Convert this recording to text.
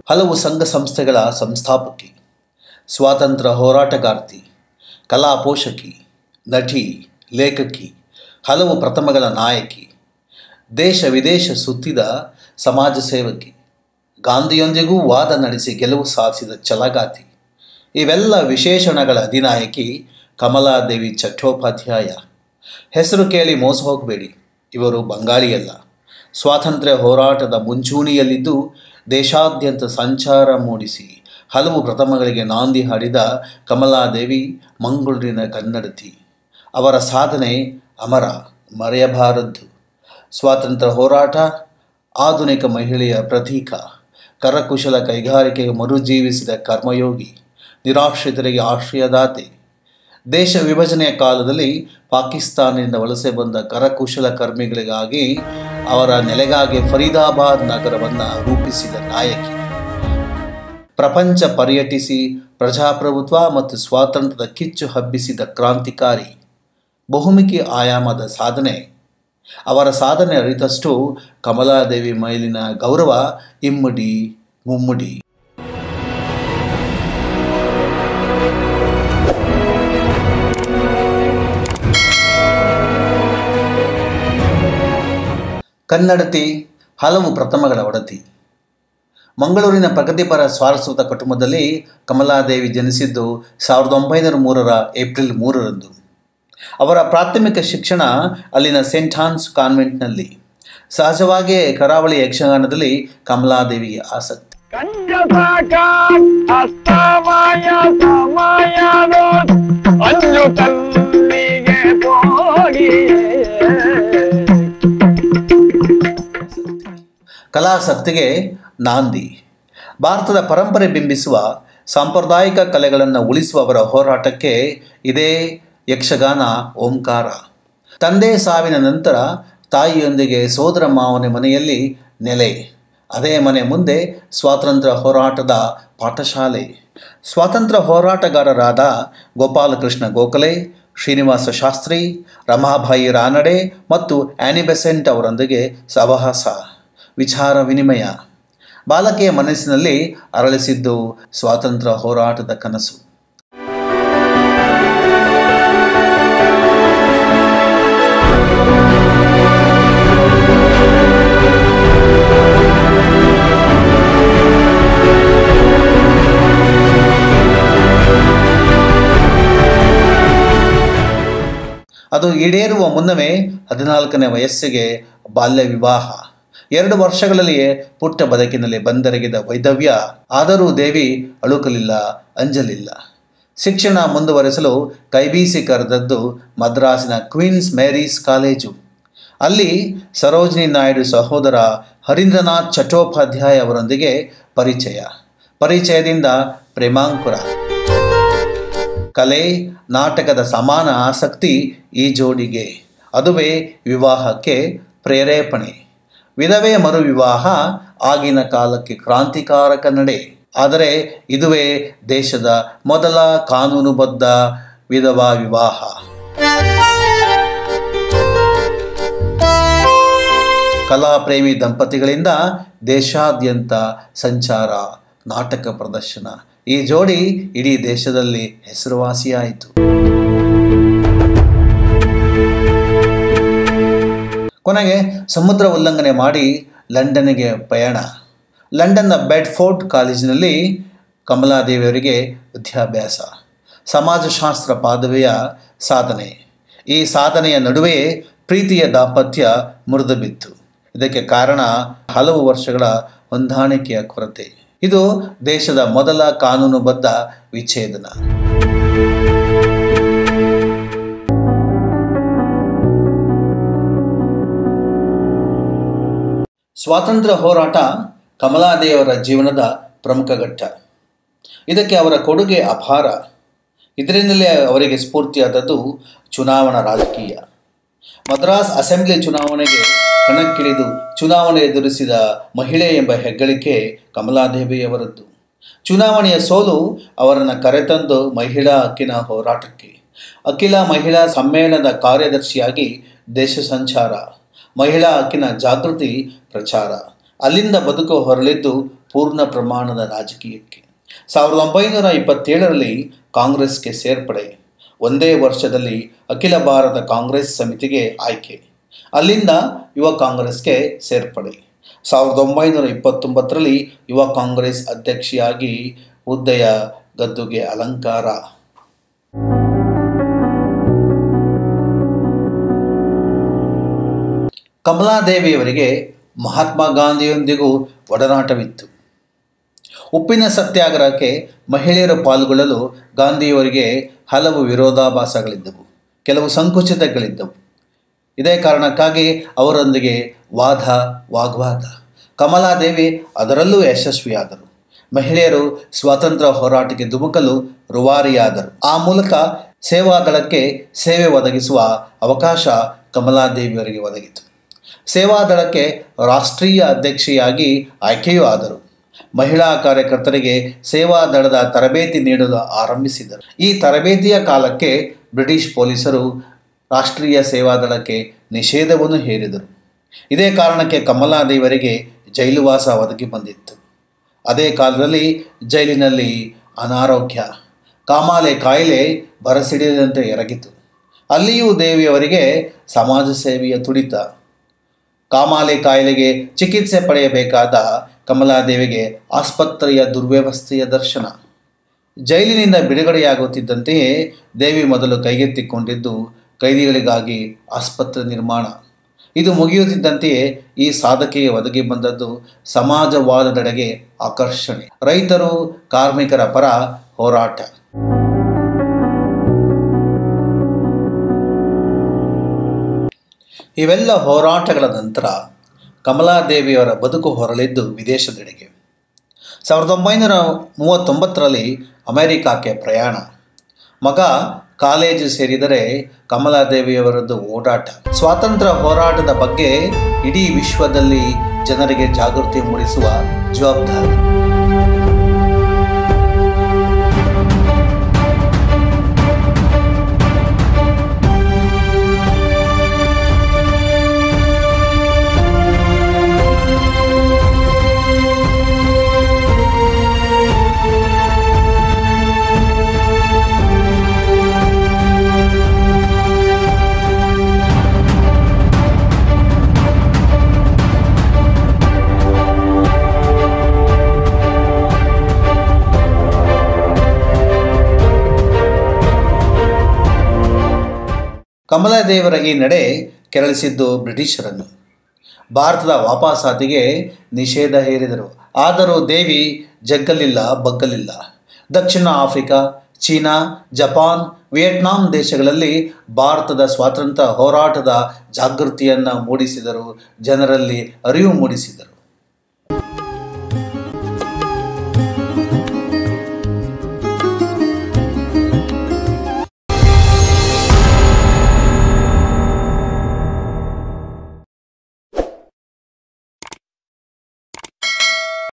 ಹಲವು ಸಂಘ ಸಂಸ್ಥೆಗಳ ಸಂಸ್ಥಾಪಕಿ ಸ್ವಾತಂತ್ರ್ಯ ಹೋರಾಟಗಾರ್ತಿ ಕಲಾ ಪೋಷಕಿ ನಟಿ ಲೇಖಕಿ ಹಲವು ಪ್ರಥಮಗಳ ನಾಯಕಿ ದೇಶ ವಿದೇಶ ಸುತ್ತಿದ ಸಮಾಜ ಸೇವಕಿ ಗಾಂಧಿಯೊಂದಿಗೂ ವಾದ ನಡೆಸಿ ಗೆಲುವು ಸಾಧಿಸಿದ ಛಲಗಾತಿ ಇವೆಲ್ಲ ವಿಶೇಷಣಗಳ ಅಧಿನಾಯಕಿ ಕಮಲಾದೇವಿ ಚಟ್ಟೋಪಾಧ್ಯಾಯ ಹೆಸರು ಕೇಳಿ ಮೋಸ ಹೋಗಬೇಡಿ ಇವರು ಬಂಗಾಳಿಯಲ್ಲ ಸ್ವಾತಂತ್ರ್ಯ ಹೋರಾಟದ ಮುಂಚೂಣಿಯಲ್ಲಿದ್ದು ದೇಶಾದ್ಯಂತ ಸಂಚಾರ ಮೂಡಿಸಿ ಹಲವು ಪ್ರಥಮಗಳಿಗೆ ನಾಂದಿ ಹಾಡಿದ ಕಮಲಾದೇವಿ ಮಂಗಳೂರಿನ ಕನ್ನಡತಿ ಅವರ ಸಾಧನೆ ಅಮರ ಮರೆಯಬಾರದ್ದು ಸ್ವಾತಂತ್ರ್ಯ ಹೋರಾಟ ಆಧುನಿಕ ಮಹಿಳೆಯ ಪ್ರತೀಕ ಕರಕುಶಲ ಕೈಗಾರಿಕೆಗೆ ಮರುಜೀವಿಸಿದ ಕರ್ಮಯೋಗಿ ನಿರಾಶ್ರಿತರಿಗೆ ಆಶ್ರಯದಾತೆ ದೇಶ ವಿಭಜನೆಯ ಕಾಲದಲ್ಲಿ ಪಾಕಿಸ್ತಾನದಿಂದ ವಲಸೆ ಬಂದ ಕರಕುಶಲ ಕರ್ಮಿಗಳಿಗಾಗಿ ಅವರ ನೆಲೆಗಾಗಿ ಫರೀದಾಬಾದ್ ನಗರವನ್ನು ರೂಪಿಸಿದ ನಾಯಕಿ ಪ್ರಪಂಚ ಪರ್ಯಟಿಸಿ ಪ್ರಜಾಪ್ರಭುತ್ವ ಮತ್ತು ಸ್ವಾತಂತ್ರ್ಯದ ಕಿಚ್ಚು ಹಬ್ಬಿಸಿದ ಕ್ರಾಂತಿಕಾರಿ ಬಹುಮುಖಿ ಆಯಾಮದ ಸಾಧನೆ ಅವರ ಸಾಧನೆ ಅರಿತಷ್ಟು ಕಮಲಾದೇವಿ ಮೈಲಿನ ಗೌರವ ಇಮ್ಮಡಿ ಮುಮ್ಮಡಿ ಕನ್ನಡತಿ ಹಲವು ಪ್ರಥಮಗಳ ಒಡತಿ ಮಂಗಳೂರಿನ ಪ್ರಗತಿಪರ ಸಾರಸ್ವತ ಕುಟುಂಬದಲ್ಲಿ ಕಮಲಾದೇವಿ ಜನಿಸಿದ್ದು ಸಾವಿರದ ಒಂಬೈನೂರ ಮೂರರ ಏಪ್ರಿಲ್ ಮೂರರಂದು ಅವರ ಪ್ರಾಥಮಿಕ ಶಿಕ್ಷಣ ಅಲ್ಲಿನ ಸೆಂಟ್ ಹಾನ್ಸ್ ಕಾನ್ವೆಂಟ್ನಲ್ಲಿ ಸಹಜವಾಗಿಯೇ ಕರಾವಳಿ ಯಕ್ಷಗಾನದಲ್ಲಿ ಕಮಲಾದೇವಿಗೆ ಆಸಕ್ತಿ ಕಂಜಸಾಕ ಅಸ್ತಮಯ ಸಮಯದ ಅಂಜು ತಲ್ಲಿಗೆ ಹೋಗಿ ಕಲಾಸಕ್ತಿಗೆ ನಾಂದಿ ಭಾರತದ ಪರಂಪರೆ ಬಿಂಬಿಸುವ ಸಾಂಪ್ರದಾಯಿಕ ಕಲೆಗಳನ್ನು ಉಳಿಸುವವರ ಹೋರಾಟಕ್ಕೆ ಇದೇ ಯಕ್ಷಗಾನ ಓಂಕಾರ ತಂದೆ ಸಾವಿನ ನಂತರ ತಾಯಿಯೊಂದಿಗೆ ಸೋದರ ಮಾವನ ಮನೆಯಲ್ಲಿ ನೆಲೆ ಅದೇ ಮನೆ ಮುಂದೆ ಸ್ವಾತಂತ್ರ್ಯ ಹೋರಾಟದ ಪಾಠಶಾಲೆ ಸ್ವಾತಂತ್ರ್ಯ ಹೋರಾಟಗಾರರಾದ ಗೋಪಾಲಕೃಷ್ಣ ಗೋಖಲೆ ಶ್ರೀನಿವಾಸ ಶಾಸ್ತ್ರಿ ರಮಾಬಾಯಿ ರಾನಡೆ ಮತ್ತು ಆ್ಯನಿ ಬೆಸೆಂಟ್ ಅವರೊಂದಿಗೆ ಸಹವಾಸ ವಿಚಾರ ವಿನಿಮಯ ಬಾಲಕಿಯ ಮನಸ್ಸಿನಲ್ಲಿ ಅರಳಿಸಿದ್ದು ಸ್ವಾತಂತ್ರ್ಯ ಹೋರಾಟದ ಕನಸು ಅದು ಈಡೇರುವ ಮುನ್ನವೇ ಹದಿನಾಲ್ಕನೇ ವಯಸ್ಸಿಗೆ ಬಾಲ್ಯ ವಿವಾಹ ಎರಡು ವರ್ಷಗಳಲ್ಲಿಯೇ ಪುಟ್ಟ ಬದುಕಿನಲ್ಲಿ ಬಂದೆರಗಿದ ವೈದವ್ಯ ಆದರೂ ದೇವಿ ಅಳುಕಲಿಲ್ಲ ಅಂಜಲಿಲ್ಲ ಶಿಕ್ಷಣ ಮುಂದುವರೆಸಲು ಕೈಬೀಸಿ ಕರೆದದ್ದು ಮದ್ರಾಸಿನ ಕ್ವೀನ್ಸ್ ಮೇರೀಸ್ ಕಾಲೇಜು ಅಲ್ಲಿ ಸರೋಜಿನಿ ನಾಯ್ಡು ಸಹೋದರ ಹರೀಂದ್ರನಾಥ್ ಚಟ್ಟೋಪಾಧ್ಯಾಯ ಅವರೊಂದಿಗೆ ಪರಿಚಯ ಪರಿಚಯದಿಂದ ಪ್ರೇಮಾಂಕುರ ಕಲೆ ನಾಟಕದ ಸಮಾನ ಆಸಕ್ತಿ ಈ ಜೋಡಿಗೆ ಅದುವೇ ವಿವಾಹಕ್ಕೆ ಪ್ರೇರೇಪಣೆ ವಿಧವೆ ಮರು ವಿವಾಹ ಆಗಿನ ಕಾಲಕ್ಕೆ ಕ್ರಾಂತಿಕಾರಕ ನಡೆ ಆದರೆ ಇದುವೇ ದೇಶದ ಮೊದಲ ಕಾನೂನುಬದ್ಧ ವಿಧವಾ ವಿವಾಹ ಕಲಾಪ್ರೇಮಿ ದಂಪತಿಗಳಿಂದ ದೇಶಾದ್ಯಂತ ಸಂಚಾರ ನಾಟಕ ಪ್ರದರ್ಶನ ಈ ಜೋಡಿ ಇಡೀ ದೇಶದಲ್ಲಿ ಹೆಸರುವಾಸಿಯಾಯಿತು ಕೊನೆಗೆ ಸಮುದ್ರ ಉಲ್ಲಂಘನೆ ಮಾಡಿ ಲಂಡನ್ನಿಗೆ ಪಯಣ ಲಂಡನ್ನ ಬೆಡ್ಫೋರ್ಡ್ ಕಾಲೇಜಿನಲ್ಲಿ ಕಮಲಾದೇವಿಯವರಿಗೆ ವಿದ್ಯಾಭ್ಯಾಸ ಸಮಾಜಶಾಸ್ತ್ರ ಪದವಿಯ ಸಾಧನೆ ಈ ಸಾಧನೆಯ ನಡುವೆಯೇ ಪ್ರೀತಿಯ ದಾಂಪತ್ಯ ಮುರಿದು ಬಿತ್ತು ಇದಕ್ಕೆ ಕಾರಣ ಹಲವು ವರ್ಷಗಳ ಹೊಂದಾಣಿಕೆಯ ಕೊರತೆ ಇದು ದೇಶದ ಮೊದಲ ಕಾನೂನುಬದ್ಧ ವಿಚ್ಛೇದನ ಸ್ವಾತಂತ್ರ್ಯ ಹೋರಾಟ ಕಮಲಾದೇವರ ಜೀವನದ ಪ್ರಮುಖ ಘಟ್ಟ ಇದಕ್ಕೆ ಅವರ ಕೊಡುಗೆ ಅಪಾರ ಇದರಿಂದಲೇ ಅವರಿಗೆ ಸ್ಫೂರ್ತಿಯಾದದ್ದು ಚುನಾವಣಾ ರಾಜಕೀಯ ಮದ್ರಾಸ್ ಅಸೆಂಬ್ಲಿ ಚುನಾವಣೆಗೆ ಕಣಕ್ಕಿಳಿದು ಚುನಾವಣೆ ಎದುರಿಸಿದ ಮಹಿಳೆ ಎಂಬ ಹೆಗ್ಗಳಿಕೆ ಕಮಲಾದೇವಿಯವರದ್ದು ಚುನಾವಣೆಯ ಸೋಲು ಅವರನ್ನು ಕರೆತಂದು ಮಹಿಳಾ ಹಕ್ಕಿನ ಹೋರಾಟಕ್ಕೆ ಅಖಿಲ ಮಹಿಳಾ ಸಮ್ಮೇಳನದ ಕಾರ್ಯದರ್ಶಿಯಾಗಿ ದೇಶ ಸಂಚಾರ ಮಹಿಳಾ ಹಕ್ಕಿನ ಜಾಗೃತಿ ಪ್ರಚಾರ ಅಲ್ಲಿಂದ ಬದುಕು ಹೊರಳಿದ್ದು ಪೂರ್ಣ ಪ್ರಮಾಣದ ರಾಜಕೀಯಕ್ಕೆ ಸಾವಿರದ ಒಂಬೈನೂರ ಇಪ್ಪತ್ತೇಳರಲ್ಲಿ ಕಾಂಗ್ರೆಸ್ಗೆ ಸೇರ್ಪಡೆ ಒಂದೇ ವರ್ಷದಲ್ಲಿ ಅಖಿಲ ಭಾರತ ಕಾಂಗ್ರೆಸ್ ಸಮಿತಿಗೆ ಆಯ್ಕೆ ಅಲ್ಲಿಂದ ಯುವ ಕಾಂಗ್ರೆಸ್ಗೆ ಸೇರ್ಪಡೆ ಸಾವಿರದ ಒಂಬೈನೂರ ಇಪ್ಪತ್ತೊಂಬತ್ತರಲ್ಲಿ ಯುವ ಕಾಂಗ್ರೆಸ್ ಅಧ್ಯಕ್ಷಿಯಾಗಿ ಹುದ್ದೆಯ ಗದ್ದುಗೆ ಅಲಂಕಾರ ಕಮಲಾದೇವಿಯವರಿಗೆ ಮಹಾತ್ಮ ಗಾಂಧಿಯೊಂದಿಗೂ ಒಡನಾಟವಿತ್ತು ಉಪ್ಪಿನ ಸತ್ಯಾಗ್ರಹಕ್ಕೆ ಮಹಿಳೆಯರು ಪಾಲ್ಗೊಳ್ಳಲು ಗಾಂಧಿಯವರಿಗೆ ಹಲವು ವಿರೋಧಾಭಾಸಗಳಿದ್ದವು ಕೆಲವು ಸಂಕುಚಿತಗಳಿದ್ದವು ಇದೇ ಕಾರಣಕ್ಕಾಗಿ ಅವರೊಂದಿಗೆ ವಾದ ವಾಗ್ವಾದ ಕಮಲಾದೇವಿ ಅದರಲ್ಲೂ ಯಶಸ್ವಿಯಾದರು ಮಹಿಳೆಯರು ಸ್ವಾತಂತ್ರ್ಯ ಹೋರಾಟಕ್ಕೆ ಧುಮುಕಲು ರುವಾರಿಯಾದರು ಆ ಮೂಲಕ ಸೇವಾದಳಕ್ಕೆ ಸೇವೆ ಒದಗಿಸುವ ಅವಕಾಶ ಕಮಲಾದೇವಿಯವರಿಗೆ ಒದಗಿತು ಸೇವಾದಳಕ್ಕೆ ರಾಷ್ಟ್ರೀಯ ಅಧ್ಯಕ್ಷೆಯಾಗಿ ಆಯ್ಕೆಯೂ ಆದರು ಮಹಿಳಾ ಕಾರ್ಯಕರ್ತರಿಗೆ ಸೇವಾದಳದ ತರಬೇತಿ ನೀಡಲು ಆರಂಭಿಸಿದರು ಈ ತರಬೇತಿಯ ಕಾಲಕ್ಕೆ ಬ್ರಿಟಿಷ್ ಪೊಲೀಸರು ರಾಷ್ಟ್ರೀಯ ಸೇವಾದಳಕ್ಕೆ ನಿಷೇಧವನ್ನು ಹೇರಿದರು ಇದೇ ಕಾರಣಕ್ಕೆ ಕಮಲಾದೇವರಿಗೆ ಜೈಲುವಾಸ ಒದಗಿ ಬಂದಿತ್ತು ಅದೇ ಕಾಲದಲ್ಲಿ ಜೈಲಿನಲ್ಲಿ ಅನಾರೋಗ್ಯ ಕಾಮಾಲೆ ಕಾಯಿಲೆ ಬರಸಿಡಿದಂತೆ ಎರಗಿತು ಅಲ್ಲಿಯೂ ದೇವಿಯವರಿಗೆ ಸಮಾಜ ಸೇವೆಯ ತುಡಿತ ಕಾಮಾಲೆ ಕಾಯಿಲೆಗೆ ಚಿಕಿತ್ಸೆ ಪಡೆಯಬೇಕಾದ ಕಮಲಾದೇವಿಗೆ ಆಸ್ಪತ್ರೆಯ ದುರ್ವ್ಯವಸ್ಥೆಯ ದರ್ಶನ ಜೈಲಿನಿಂದ ಬಿಡುಗಡೆಯಾಗುತ್ತಿದ್ದಂತೆಯೇ ದೇವಿ ಮೊದಲು ಕೈಗೆತ್ತಿಕೊಂಡಿದ್ದು ಕೈದಿಗಳಿಗಾಗಿ ಆಸ್ಪತ್ರೆ ನಿರ್ಮಾಣ ಇದು ಮುಗಿಯುತ್ತಿದ್ದಂತೆಯೇ ಈ ಸಾಧಕೆಗೆ ಒದಗಿ ಬಂದದ್ದು ಸಮಾಜವಾದದೆಡೆಗೆ ಆಕರ್ಷಣೆ ರೈತರು ಕಾರ್ಮಿಕರ ಪರ ಹೋರಾಟ ಇವೆಲ್ಲ ಹೋರಾಟಗಳ ನಂತರ ಕಮಲಾದೇವಿಯವರ ಬದುಕು ಹೊರಳಿದ್ದು ವಿದೇಶದೆಡೆಗೆ ಸಾವಿರದ ಒಂಬೈನೂರ ಮೂವತ್ತೊಂಬತ್ತರಲ್ಲಿ ಅಮೆರಿಕಕ್ಕೆ ಪ್ರಯಾಣ ಮಗ ಕಾಲೇಜು ಸೇರಿದರೆ ಕಮಲಾದೇವಿಯವರದ್ದು ಓಡಾಟ ಸ್ವಾತಂತ್ರ್ಯ ಹೋರಾಟದ ಬಗ್ಗೆ ಇಡೀ ವಿಶ್ವದಲ್ಲಿ ಜನರಿಗೆ ಜಾಗೃತಿ ಮೂಡಿಸುವ ಜವಾಬ್ದಾರಿ ಕಮಲಾದೇವರ ಈ ನಡೆ ಕೆರಳಿಸಿದ್ದು ಬ್ರಿಟಿಷರನ್ನು ಭಾರತದ ವಾಪಸಾತಿಗೆ ನಿಷೇಧ ಹೇರಿದರು ಆದರೂ ದೇವಿ ಜಗ್ಗಲಿಲ್ಲ ಬಗ್ಗಲಿಲ್ಲ ದಕ್ಷಿಣ ಆಫ್ರಿಕಾ ಚೀನಾ ಜಪಾನ್ ವಿಯೆಟ್ನಾಂ ದೇಶಗಳಲ್ಲಿ ಭಾರತದ ಸ್ವಾತಂತ್ರ್ಯ ಹೋರಾಟದ ಜಾಗೃತಿಯನ್ನು ಮೂಡಿಸಿದರು ಜನರಲ್ಲಿ ಅರಿವು ಮೂಡಿಸಿದರು